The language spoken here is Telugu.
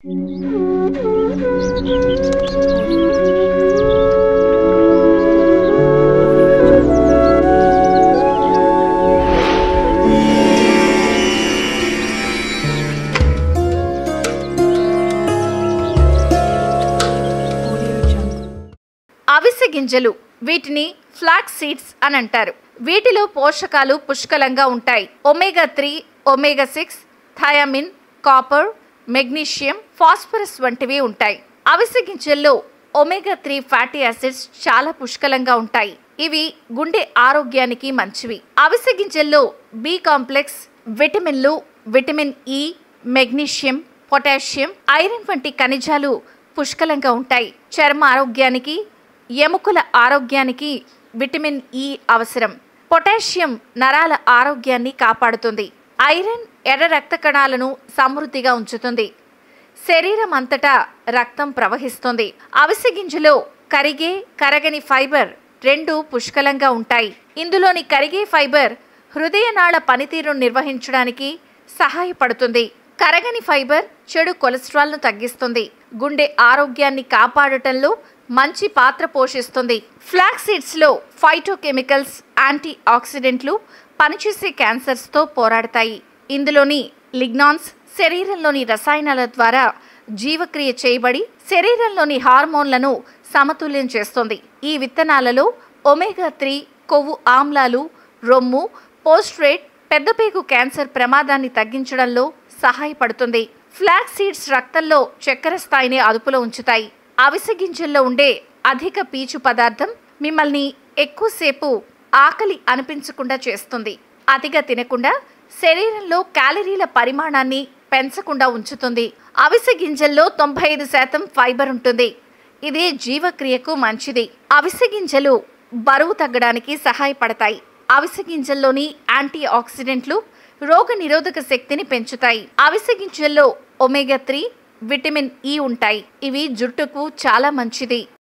అవిసె గింజలు వీటిని ఫ్లాక్స్ సీడ్స్ అని అంటారు వీటిలో పోషకాలు పుష్కలంగా ఉంటాయి omega three omega six thiamine copper magnesium phosphorus వంటివి ఉంటాయి అవిసె గింజల్లో ఒమేగా త్రీ ఫ్యాటీ యాసిడ్స్ చాలా పుష్కలంగా ఉంటాయి ఇవి గుండె ఆరోగ్యానికి మంచివి అవిసె గింజల్లో బి కాంప్లెక్స్ విటమిన్లు vitamin E magnesium potassium iron వంటి ఖనిజాలు పుష్కలంగా ఉంటాయి చర్మ ఆరోగ్యానికి ఎముకల ఆరోగ్యానికి విటమిన్ ఇ అవసరం పొటాషియం నరాల ఆరోగ్యాన్ని కాపాడుతుంది ఐరన్ ఎర్ర రక్త కణాలను సమృద్ధిగా ఉంచుతుంది శరీరం అంతటా రక్తం ప్రవహిస్తుంది అవిసె గింజలో కరిగే కరగని ఫైబర్ రెండు పుష్కలంగా ఉంటాయి ఇందులోని కరిగే ఫైబర్ హృదయనాళ పనితీరును నిర్వహించడానికి సహాయపడుతుంది కరగని ఫైబర్ చెడు కొలెస్ట్రాల్ను తగ్గిస్తుంది గుండె ఆరోగ్యాన్ని కాపాడటంలో మంచి పాత్ర పోషిస్తుంది ఫ్లాక్ సీడ్స్లో ఫైటోకెమికల్స్ యాంటీ ఆక్సిడెంట్లు పనిచేసే క్యాన్సర్స్తో పోరాడతాయి ఇందులోని లిగ్నాన్స్ శరీరంలోని రసాయనాల ద్వారా జీవక్రియ చేయబడి శరీరంలోని హార్మోన్లను సమతుల్యం చేస్తుంది ఈ విత్తనాలలో ఒమేగా త్రీ కొవ్వు ఆమ్లాలు రొమ్ము పోస్ట్రేట్ పెద్దపేగు క్యాన్సర్ ప్రమాదాన్ని తగ్గించడంలో సహాయపడుతుంది ఫ్లాక్ సీడ్స్ రక్తంలో చక్కెర స్థాయిని అదుపులో ఉంచుతాయి అవిసె గింజల్లో ఉండే అధిక పీచు పదార్థం మిమ్మల్ని ఎక్కువసేపు ఆకలి అనిపించకుండా చేస్తుంది అతిగా తినకుండా శరీరంలో క్యాలరీల పరిమాణాన్ని పెంచకుండా ఉంచుతుంది అవిసె గింజల్లో తొంభై ఐదు శాతం ఫైబర్ ఉంటుంది ఇది జీవక్రియకు మంచిది అవిసె గింజలు బరువు తగ్గడానికి సహాయపడతాయి అవిసె గింజల్లోని యాంటీ ఆక్సిడెంట్లు రోగ నిరోధక శక్తిని పెంచుతాయి అవిసె గింజల్లో ఒమేగా త్రీ విటమిన్ ఇ ఉంటాయి ఇవి జుట్టుకు చాలా మంచిది